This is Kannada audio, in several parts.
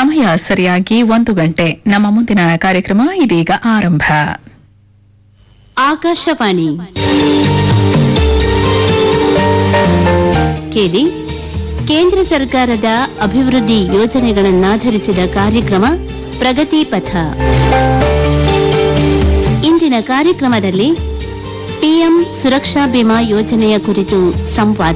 ಸಮಯ ಸರಿಯಾಗಿ ಒಂದು ಗಂಟೆ ನಮ್ಮ ಮುಂದಿನ ಕಾರ್ಯಕ್ರಮ ಇದೀಗ ಆರಂಭ ಆಕಾಶವಾಣಿ ಕೇಳಿ ಕೇಂದ್ರ ಸರ್ಕಾರದ ಅಭಿವೃದ್ಧಿ ಯೋಜನೆಗಳನ್ನಾಧರಿಸಿದ ಕಾರ್ಯಕ್ರಮ ಪ್ರಗತಿ ಪಥ ಇಂದಿನ ಕಾರ್ಯಕ್ರಮದಲ್ಲಿ ಪಿಎಂ ಸುರಕ್ಷಾ ಬಿಮಾ ಯೋಜನೆಯ ಕುರಿತು ಸಂವಾದ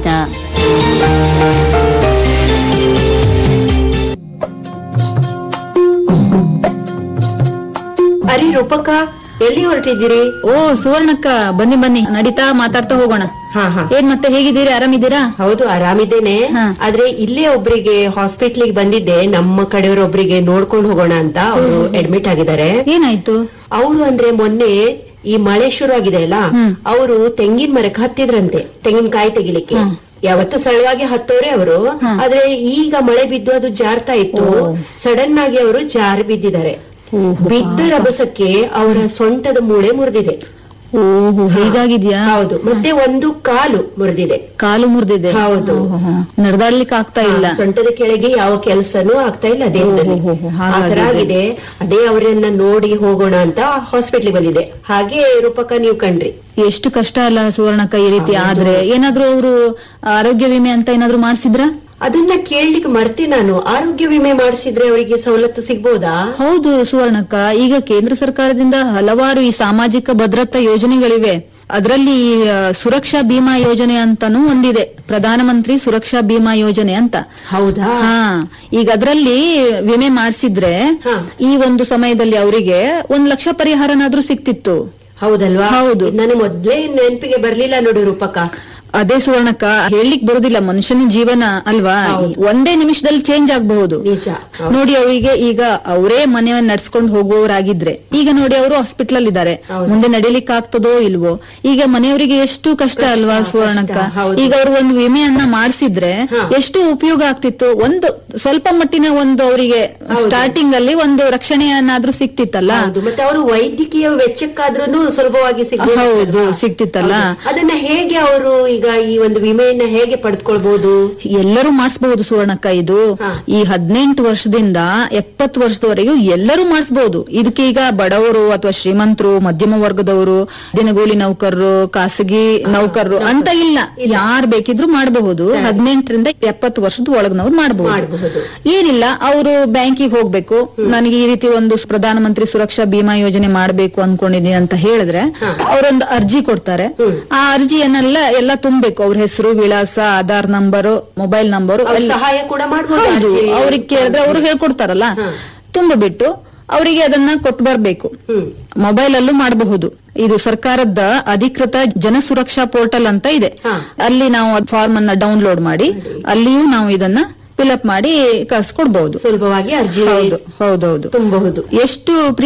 ಅರಿ ರೂಪಕ ಎಲ್ಲಿ ಹೊರಟಿದ್ದೀರಿ ಓ ಸುವರ್ಣಕ್ಕ ಬನ್ನಿ ಬನ್ನಿ ನಡೀತಾ ಮಾತಾಡ್ತಾ ಹೋಗೋಣ ಹಾ ಹಾ ಏನ್ ಮತ್ತೆ ಹೇಗಿದ್ದೀರಿ ಆರಾಮಿದ್ದೀರಾ ಹೌದು ಆರಾಮಿದ್ದೇನೆ ಹಾ. ಆದ್ರೆ ಇಲ್ಲೇ ಒಬ್ರಿಗೆ ಹಾಸ್ಪಿಟ್ಲಿಗೆ ಬಂದಿದ್ದೆ ನಮ್ಮ ಕಡೆಯವರೊಬ್ರಿಗೆ ನೋಡ್ಕೊಂಡು ಹೋಗೋಣ ಅಂತ ಅವರು ಅಡ್ಮಿಟ್ ಆಗಿದ್ದಾರೆ ಏನಾಯ್ತು ಅವರು ಅಂದ್ರೆ ಮೊನ್ನೆ ಈ ಮಳೆ ಶುರು ಆಗಿದೆ ಅಲ್ಲ ಹ್ಮ್. ಅವರು ತೆಂಗಿನ ಮರಕ್ಕೆ ಹತ್ತಿದ್ರಂತೆ ತೆಂಗಿನಕಾಯಿ ತೆಗಿಲಿಕ್ಕೆ ಹ್ಮ್. ಯಾವತ್ತು ಸರಳವಾಗಿ ಹತ್ತೋರೆ ಅವರು ಹ್ಮ್. ಆದ್ರೆ ಈಗ ಮಳೆ ಬಿದ್ದು ಅದು ಜಾರ್ತಾ ಇತ್ತು ಓ. ಸಡನ್ ಆಗಿ ಅವರು ಜಾರಿ ಬಿದ್ದಿದ್ದಾರೆ ಬಿದ್ದ ರಭಸಕ್ಕೆ ಅವರ ಸೊಂಟದ ಮೂಳೆ ಮುರಿದಿದೆ ಓಹೋ ಹೀಗಾಗಿದ್ಯಾ ಹೌದು ಮತ್ತೆ ಒಂದು ಕಾಲು ಮುರಿದಿದೆ ಕಾಲು ಮುರಿದಿದೆ ಹೌದು. ನಡ್ದಾಡ್ಲಿಕ್ಕೆ ಆಗ್ತಾ ಇಲ್ಲ ಹಾ, ಸೊಂಟದ ಕೆಳಗೆ ಯಾವ ಕೆಲಸನೂ ಆಗ್ತಾ ಇಲ್ಲ ದೇಹದಲ್ಲಿ ಓ, ಹೋ, ಹೋ, ಆ ತರ ಹಾಗಾಗಿದೆ. ಆಗಿದೆ ಅದೇ ಅವರನ್ನ ನೋಡಿ ಹೋಗೋಣ ಅಂತ ಹಾಸ್ಪಿಟ್ಲಿಗೆ ಬಂದಿದೆ ಹಾಗೆ ರೂಪಕ ನೀವು ಕಂಡ್ರಿ ಎಷ್ಟು ಕಷ್ಟ ಅಲ್ಲ ಸುವರ್ಣಕ್ಕ ಈ ರೀತಿ ಆದ್ರೆ ಏನಾದ್ರೂ ಅವರು ಆರೋಗ್ಯ ವಿಮೆ ಅಂತ ಏನಾದ್ರೂ ಮಾಡ್ಸಿದ್ರ ಅದನ್ನ ಕೇಳ್ಲಿಕ್ಕೆ ಮರ್ತಿ ನಾನು ಆರೋಗ್ಯ ವಿಮೆ ಮಾಡಿಸಿದ್ರೆ ಅವರಿಗೆ ಸವಲತ್ತು ಸಿಗ್ಬೋದಾ ಹೌದು ಸುವರ್ಣಕ್ಕ ಈಗ ಕೇಂದ್ರ ಸರ್ಕಾರದಿಂದ ಹಲವಾರು ಈ ಸಾಮಾಜಿಕ ಭದ್ರತಾ ಯೋಜನೆಗಳಿವೆ ಅದರಲ್ಲಿ ಈ, ಆ, ಸುರಕ್ಷಾ ಬಿಮಾ ಯೋಜನೆ ಅಂತಾನೂ ಒಂದಿದೆ ಪ್ರಧಾನಮಂತ್ರಿ ಸುರಕ್ಷಾ ಬಿಮಾ ಯೋಜನೆ ಅಂತ ಹೌದಾ ಹಾ ಈಗ ಅದ್ರಲ್ಲಿ ವಿಮೆ ಮಾಡಿಸಿದ್ರೆ ಹಾ. ಈ ಒಂದು ಸಮಯದಲ್ಲಿ ಅವರಿಗೆ ಒಂದ್ ಲಕ್ಷ ಪರಿಹಾರನಾದ್ರೂ ಸಿಕ್ತಿತ್ತು ಹೌದಲ್ವಾ ಹೌದು. ನನಗೆ ಮೊದ್ಲೇ ನೆನಪಿಗೆ ಬರ್ಲಿಲ್ಲ ನೋಡಿ ರೂಪಕ ಅದೇ ಸುವರ್ಣಕ್ಕ ಹೇಳಲಿಕ್ ಬರುದಿಲ್ಲ ಮನುಷ್ಯನ ಜೀವನ ಅಲ್ವಾ ಹೌದು. ಒಂದೇ ನಿಮಿಷದಲ್ಲಿ ಚೇಂಜ್ ಆಗಬಹುದು ನಿಜ ಹೌದು. ನೋಡಿ ಅವರಿಗೆ ಈಗ ಅವರೇ ಮನೆಯನ್ನ ನಡ್ಸ್ಕೊಂಡು ಹೋಗುವವರಾಗಿದ್ರೆ ಈಗ ನೋಡಿ ಅವರು ಹಾಸ್ಪಿಟಲ್ ಅಲ್ಲಿ ಇದ್ದಾರೆ ಹೌದು. ಮುಂದೆ ನಡಿಲಿಕ್ಕೆ ಆಗ್ತದೋ ಇಲ್ವೋ ಈಗ ಮನೆಯವರಿಗೆ ಎಷ್ಟು ಕಷ್ಟ ಕಷ್ಟ, ಅಲ್ವಾ ಕಷ್ಟ, ಸುವರ್ಣಕ್ಕ ಹೌದು. ಈಗ ಅವರು ಒಂದು ವಿಮೆಯನ್ನ ಮಾಡಿಸಿದ್ರೆ ಹಾ. ಎಷ್ಟು ಉಪಯೋಗ ಆಗ್ತಿತ್ತು ಒಂದು ಸ್ವಲ್ಪ ಮಟ್ಟಿನ ಒಂದು ಅವರಿಗೆ ಹೌದು. ಸ್ಟಾರ್ಟಿಂಗ್ ಅಲ್ಲಿ ಒಂದು ರಕ್ಷಣೆಯನ್ನಾದ್ರೂ ಸಿಕ್ತಿತ್ತಲ್ಲ ಹೌದು ಮತ್ತೆ ಅವರು ವೈದ್ಯಕೀಯ ವೆಚ್ಚಕ್ಕಾದ್ರೂ ಸುಲಭವಾಗಿ ಸಿಗ್ಬೋದು ಹೌದು, ಅಲ್ವಾ? ಸಿಗ್ತಿತ್ತಲ್ಲ? ಹೌದು. ಅದನ್ನ ಹೇಗೆ ಅವರು ಈಗ ಈ ಒಂದು ವಿಮೆಯನ್ನ ಹೇಗೆ ಪಡೆದುಕೊಳ್ಬಹುದು ಎಲ್ಲರೂ ಮಾಡಿಸಬಹುದು ಸುವರ್ಣಕ್ಕ ಇದು ಹಾ. ಈ ಹದಿನೆಂಟು ವರ್ಷದಿಂದ ಎಪ್ಪತ್ತು ವರ್ಷದವರೆಗೂ ಎಲ್ಲರೂ ಮಾಡಿಸಬಹುದು ಇದಕ್ಕೆ ಈಗ ಬಡವರು ಅಥವಾ ಶ್ರೀಮಂತರು ಮಧ್ಯಮ ವರ್ಗದವರು ದಿನಗೂಲಿ ನೌಕರರು ಖಾಸಗಿ ನೌಕರರು ಅಂತ ಇಲ್ಲ ಯಾರು ಬೇಕಿದ್ರು ಮಾಡಬಹುದು ಹದಿನೆಂಟರಿಂದ ಎಪ್ಪತ್ತು ವರ್ಷದ ಒಳಗಿನವ್ರು ಮಾಡಬಹುದು ಮಾಡಬಹುದು ಏನಿಲ್ಲ ಅವರು ಬ್ಯಾಂಕಿಗೆ ಹೋಗ್ಬೇಕು ನನಗೆ ಈ ರೀತಿ ಒಂದು ಪ್ರಧಾನಮಂತ್ರಿ ಸುರಕ್ಷಾ ಬಿಮಾ ಯೋಜನೆ ಮಾಡಬೇಕು ಅನ್ಕೊಂಡಿದೀನಿ ಅಂತ ಹೇಳಿದ್ರೆ ಹಾ. ಅವರೊಂದು ಅರ್ಜಿ ಕೊಡ್ತಾರೆ ಹ್ಮ್. ಆ ಅರ್ಜಿಯನ್ನೆಲ್ಲ ಎಲ್ಲ ತುಂಬಬೇಕು ಅವ್ರ ಹೆಸರು ವಿಳಾಸ ಆಧಾರ್ ನಂಬರು ಮೊಬೈಲ್ ನಂಬರು ಅವ್ರು ಸಹಾಯ ಕೂಡ ಮಾಡಬಹುದು ಹೌದು ಅವ್ರಿಗೆ ಕೇಳಿದ್ರೆ ಅವರು ಹೇಳ್ಕೊಡ್ತಾರಲ್ಲ ಹಾ. ತುಂಬಿಬಿಟ್ಟು ಅವರಿಗೆ ಅದನ್ನ ಕೊಟ್ಟು ಬರ್ಬೇಕು ಹ್ಮ್ ಮೊಬೈಲ್ ಅಲ್ಲೂ ಮಾಡಬಹುದು ಇದು ಸರ್ಕಾರದ ಅಧಿಕೃತ ಜನ ಸುರಕ್ಷಾ ಪೋರ್ಟಲ್ ಅಂತ ಇದೆ ಹಾ. ಅಲ್ಲಿ ನಾವು ಫಾರ್ಮ್ ಅನ್ನ ಡೌನ್ಲೋಡ್ ಮಾಡಿ ಅಲ್ಲಿಯೂ ನಾವು ಇದನ್ನ ಫಿಲ್ಅಪ್ ಮಾಡಿ ಕಳ್ಸ್ಕೊಡ್ಬಹುದು ಸುಲಭವಾಗಿ ಅರ್ಜಿ ಹೌದು ಹೌದೌದು ತುಂಬಬಹುದು ಎಷ್ಟು